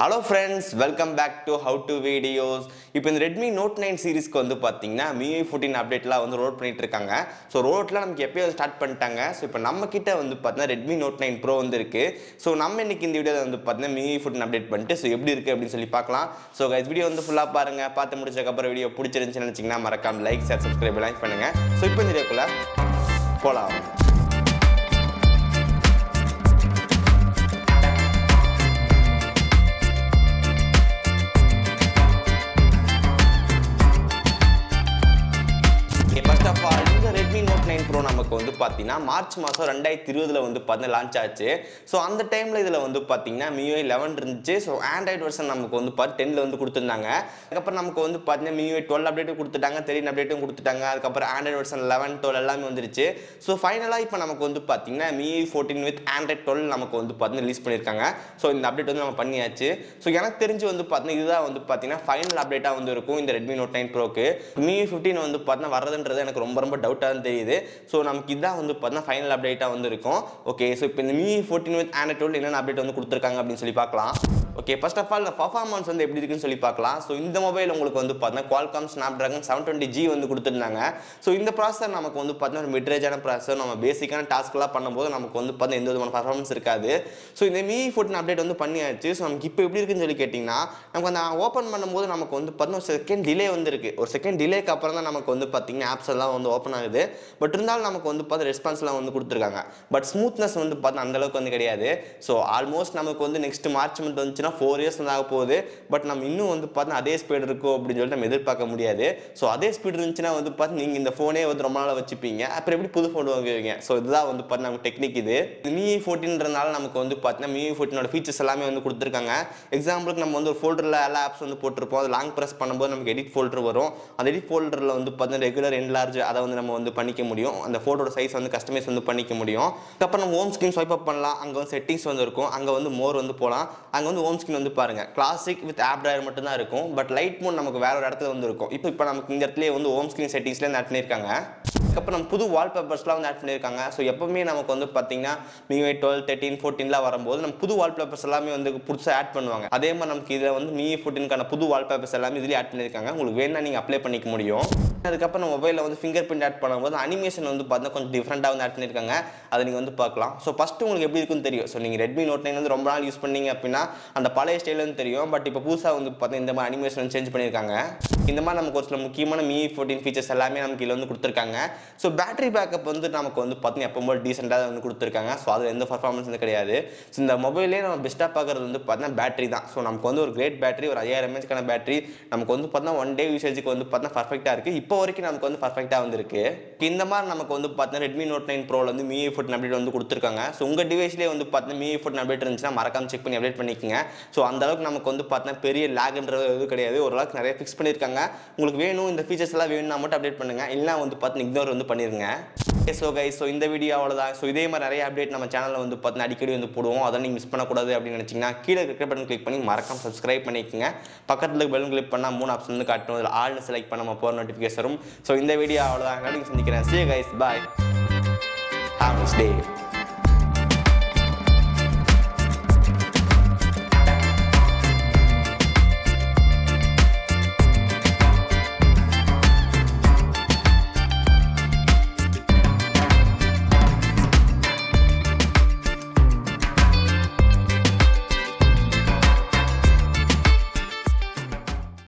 hello friends welcome back to how to videos இப்போ இந்த Redmi note nine சீரிஸ்க்கு வந்து பார்த்தீங்கன்னா மியூ ஃபோர்டீன் அப்டேட்லாம் வந்து ரோட் பண்ணிட்டு இருக்காங்க ஸோ ரோட்லாம் நமக்கு எப்பயோ ஸ்டார்ட் பண்ணிட்டாங்க ஸோ இப்போ நம்ம கிட்ட வந்து பார்த்தீங்கன்னா ரெட்மி நோட் நைன் ப்ரோ வந்து இருக்கு ஸோ நம்ம இன்னைக்கு இந்த வீடியோவில் வந்து பார்த்தீங்கன்னா மியூ ஃபோர்டீன் அப்டேட் பண்ணிட்டு ஸோ எப்படி இருக்கு அப்படின்னு சொல்லி பார்க்கலாம் ஸோ கைஸ் வீடியோ வந்து ஃபுல்லாக பாருங்க பார்த்து முடிச்சதுக்கப்புறம் வீடியோ பிடிச்சிருந்துச்சுன்னு நினச்சிங்கன்னா மறக்காம லைக் ஷேர் சப்ஸ்கிரைப் லைக் பண்ணுங்க ஸோ இப்போ இந்த வீடியோக்குள்ள போகலாம் ஃபர்ஸ்ட் ஆஃப் ஆல் இந்த ரெட்மி நோட் நைன் ப்ரோ நமக்கு வந்து பார்த்தீங்கன்னா மார்ச் மாதம் ரெண்டாயிரத்தி இருபதுல வந்து பார்த்தீங்கன்னா லான்ச் ஆச்சு ஸோ அந்த டைமில் இதில் வந்து பார்த்தீங்கன்னா மியூஐ லெவன் இருந்துச்சு ஸோ ஆண்ட்ராய்டு வெர்ஷன் நமக்கு வந்து பார்த்து டென்னில் வந்து கொடுத்துருந்தாங்க அதுக்கப்புறம் நமக்கு வந்து பார்த்தீங்கன்னா மியூஐ டுவெல் அப்டேட்டும் கொடுத்துட்டாங்க தெரியன் அப்டேட்டும் கொடுத்துட்டாங்க அதுக்கப்புறம் ஆண்ட்ராய்டு வெர்ஷன் லெவன் டுவெல் எல்லாமே வந்துருச்சு ஸோ ஃபைனலாக இப்போ நமக்கு வந்து பார்த்தீங்கன்னா MIUI fourteen with android twelve நமக்கு வந்து பார்த்தீங்கன்னா ரிலீஸ் பண்ணியிருக்காங்க ஸோ இந்த அப்டேட் வந்து நம்ம பண்ணியாச்சு ஸோ எனக்கு தெரிஞ்சு வந்து பார்த்தீங்கன்னா இதுதான் வந்து பார்த்தீங்கன்னா ஃபைனல் அப்டேட்டாக வந்து இருக்கும் இந்த ரெட்மி நோட் நைன் ப்ரோக்கு மியூ ஃபிஃப்டின் வந்து பார்த்தீங்கன்னா வர்றதுன்றது எனக்கு ரொம்ப ரொம்ப டவுட்டாக தான் தெரியுது ஸோ நமக்கு இதான் வந்து பார்த்தீங்கன்னா ஃபைனல் அப்டேட்டாக வந்து இருக்கும் ஓகே ஸோ இப்போ இந்த MIUI fourteen with android twelve என்னென்ன அப்டேட் வந்து கொடுத்துருக்காங்க அப்படின்னு சொல்லி பார்க்கலாம் ஓகே ஃபர்ஸ்ட் ஆஃப் ஆல் இந்த பர்ஃபார்மன்ஸ் வந்து எப்படி இருக்குன்னு சொல்லி பார்க்கலாம் ஸோ இந்த மொபைல் உங்களுக்கு வந்து பார்த்தீங்கன்னா Qualcomm Snapdragon seven twenty G வந்து கொடுத்துருந்தாங்க ஸோ இந்த ப்ராசஸர் நமக்கு வந்து பார்த்தீங்கன்னா ஒரு மிட்ரேஜான ப்ராசஸர் நம்ம பேசிக்கான டாஸ்க்லாம் பண்ணும்போது நமக்கு வந்து பார்த்தீங்கன்னா எந்த விதமான பர்ஃபார்மன்ஸ் இருக்காது ஸோ இந்த மீ ஃபோர்டின் அப்டேட் வந்து பண்ணியாச்சு ஸோ நமக்கு இப்போ எப்படி இருக்குன்னு சொல்லி கேட்டிங்கன்னா நமக்கு அந்த ஓப்பன் பண்ணும்போது நமக்கு வந்து பார்த்தீங்கன்னா ஒரு செகண்ட் டிலே வந்து இருக்கு ஒரு செகண்ட் டிலேக்கு அப்புறம் தான் நமக்கு வந்து பார்த்தீங்கன்னா ஆப்ஸ் எல்லாம் வந்து ஓப்பன் ஆகுது பட் இருந்தாலும் நமக்கு வந்து பார்த்து ரெஸ்பான்ஸ்லாம் வந்து கொடுத்துருக்காங்க பட் ஸ்மூத்னஸ் வந்து பார்த்தா அந்த அளவுக்கு வந்து கிடையாது ஸோ ஆல்மோஸ்ட் நமக்கு வந்து நெக்ஸ்ட் மார்ச் மந்த் வந்துச்சுன்னா ஃபோர் இயர்ஸ் வந்து ஆக போகுது பட் நம்ம இன்னும் வந்து பார்த்தா அதே ஸ்பீடு இருக்கும் அப்படின்னு சொல்லிட்டு நம்ம எதிர்பார்க்க முடியாது ஸோ அதே ஸ்பீடு இருந்துச்சுன்னா வந்து பார்த்து நீங்கள் இந்த ஃபோனே வந்து ரொம்ப நாளாக வச்சுப்பீங்க அப்புறம் எப்படி புது ஃபோன் வாங்குவீங்க ஸோ இதுதான் வந்து பார்த்து நமக்கு டெக்னிக் இது மீ ஃபோர்டீன்றனால நமக்கு வந்து பார்த்தீங்கன்னா மீ ஃபோர்டீனோட ஃபீச்சர்ஸ் எல்லாமே வந்து கொடுத்துருக்காங்க எக்ஸாம்பிளுக்கு நம்ம வந்து ஒரு ஃபோல்டரில் எல்லா ஆப்ஸ் வந்து போட்டிருப்போம் அது லாங் ப்ரெஸ் பண்ணும்போது நமக்கு எடிட் ஃபோல்டர் வரும் அந்த எடிட் ஃபோல்டரில் வந்து பார்த்தீங்கன்னா ரெகுலர் என்லார்ஜ் அதை வந்து நம்ம வந்து பண்ணிக்க முடியும் அந்த ஃபோட்டோட சைஸ் வந்து கஸ்டமைஸ் வந்து பண்ணிக்க முடியும் அதுக்கப்புறம் நம்ம ஹோம் ஸ்க்ரீன் ஸ்வைப் அப் பண்ணலாம் அங்கே வந்து செட்டிங்ஸ் வந்து இருக்கும் அங்கே வந்து மோர் வந்து போகலாம் அங்கே வந்து ஹோம் ஸ்க்ரீன் வந்து பாருங்க கிளாசிக் வித் ஆப் டிரைவர் மட்டும் தான் இருக்கும் பட் லைட் மோட் நமக்கு வேற ஒரு இடத்துல வந்து இருக்கும் இப்போ இப்போ நமக்கு இந்த இடத்துல வந்து ஹோம் ஸ்க்ரீன் செட்டிங்ஸ்ல ஆட் பண்ணியிருக்காங்க அதுக்கப்புறம் நம்ம புது வால்பேப்பர்ஸ்லாம் வந்து ஆட் பண்ணியிருக்காங்க ஸோ எப்பவுமே நமக்கு வந்து பார்த்தீங்கன்னா மியூஐ டுவெல் தேர்ட்டின் ஃபோர்டீன்லாம் வரும்போது நம்ம புது வால்பேப்பர்ஸ் எல்லாமே வந்து புதுசாக ஆட் பண்ணுவாங்க அதே மாதிரி நமக்கு இதில் வந்து மீ ஃபோர்டீனுக்கான புது வால்பேப்பர்ஸ் எல்லாமே இதுலேயே ஆட் பண்ணியிருக்காங்க உங்களுக்கு வேணா நீங்கள் அப்ளை பண்ணிக்க முடியும் அதுக்கப்புறம் நம்ம மொபைலில் வந்து ஃபிங்கர் பிரிண்ட் ஆட் பண்ணும்போது அனிமேஷன் வந்து பார்த்தீங்கன்னா கொஞ்சம் டிஃப்ரெண்ட்டாக வந்து ஆட் பண்ணியிருக்காங்க அதை நீங்கள் வந்து பார்க்கலாம் ஸோ ஃபஸ்ட்டு உங்களுக்கு எப்படி இருக்குன்னு தெரியும் ஸோ நீங்கள் ரெட்மி நோட் நைன் வந்து ரொம்ப நாள் யூஸ் பண்ணீங்க அப்படின்னா அந்த பழைய ஸ்டைல் வந்து தெரியும் பட் இப்போ புதுசாக வந்து பார்த்தீங்கன்னா இந்த மாதிரி அனிமேஷன் வந்து சேஞ்ச் பண்ணியிருக்காங்க இந்த மாதிரி நமக்கு ஒரு சில முக்கியமான மீ ஃபோர்டீன் ஃபீச்சர்ஸ் எல்லாமே நமக்கு இதில் வந்து கொடுத்துருக்காங்க ஸோ பேட்டரி பேக்கப் வந்து நமக்கு வந்து பார்த்தீங்கன்னா எப்போ போல் டீசெண்டாக வந்து கொடுத்துருக்காங்க ஸோ அதில் எந்த பர்ஃபார்மன்ஸ் வந்து கிடையாது ஸோ இந்த மொபைலே நம்ம பெஸ்ட்டாக பார்க்குறது வந்து பார்த்தீங்கன்னா பேட்டரி தான் ஸோ நமக்கு வந்து ஒரு கிரேட் பேட்டரி ஒரு ஐயாயிரம் எம்ஏஹெச்க்கான பேட்டரி நமக்கு வந்து பார்த்தீங்கன்னா ஒன் டே யூசேஜுக்கு வந்து பார்த்தீங்கன்னா பர்ஃபெக்டாக இருக்குது இப்போ வரைக்கும் நமக்கு வந்து பர்ஃபெக்டாக வந்துருக்கு இந்த மாதிரி நமக்கு வந்து பார்த்தீங்கன்னா ரெட்மி நோட் நைன் ப்ரோவில் வந்து மீ ஃபோர்டின் அப்டேட் வந்து கொடுத்துருக்காங்க ஸோ உங்கள் டிவைஸ்லேயே வந்து பார்த்தீங்கன்னா மீ ஃபோர்டின் அப்டேட் இருந்துச்சுன்னா மறக்காம செக் பண்ணி அப்டேட் பண்ணிக்கோங்க ஸோ அந்த அளவுக்கு நமக்கு வந்து பார்த்தீங்கன்னா பெரிய லேக்ன்றது எதுவும் கிடையாது ஓரளவுக்கு நிறைய ஃபிக்ஸ் பண்ணியிருக்காங்க உங்களுக்கு வேணும் இந்த ஃபீச்சர்ஸ் எல்லாம் வேணும்னா மட்டும் அப்டேட் பண்ணுங்க இல்லைனா வந்து பார்த்தீங்கன்னா இக்னோர் வந்து பண்ணிருங்க ஸோ கை ஸோ இந்த வீடியோ அவ்வளோதான் ஸோ இதே மாதிரி நிறைய அப்டேட் நம்ம சேனலில் வந்து பார்த்தீங்கன்னா அடிக்கடி வந்து போடுவோம் அதை நீங்கள் மிஸ் பண்ணக்கூடாது அப்படின்னு நினச்சிங்கன்னா கீழே இருக்கிற பட்டன் கிளிக் பண்ணி மறக்காம சப்ஸ்கிரைப் பண்ணிக்கோங்க பக்கத்தில் பெல் கிளிக் பண்ணால் மூணு ஆப்ஷன் வந்து காட்டும் அதில் ஆள்னு செலக்ட் பண்ண நம்ம போகிற நோட்டிஃபிகேஷன் வரும் ஸோ இந்த வீடியோ அவ்வளோதான் நாளைக்கு சந்திக்கிறேன் see guys bye have day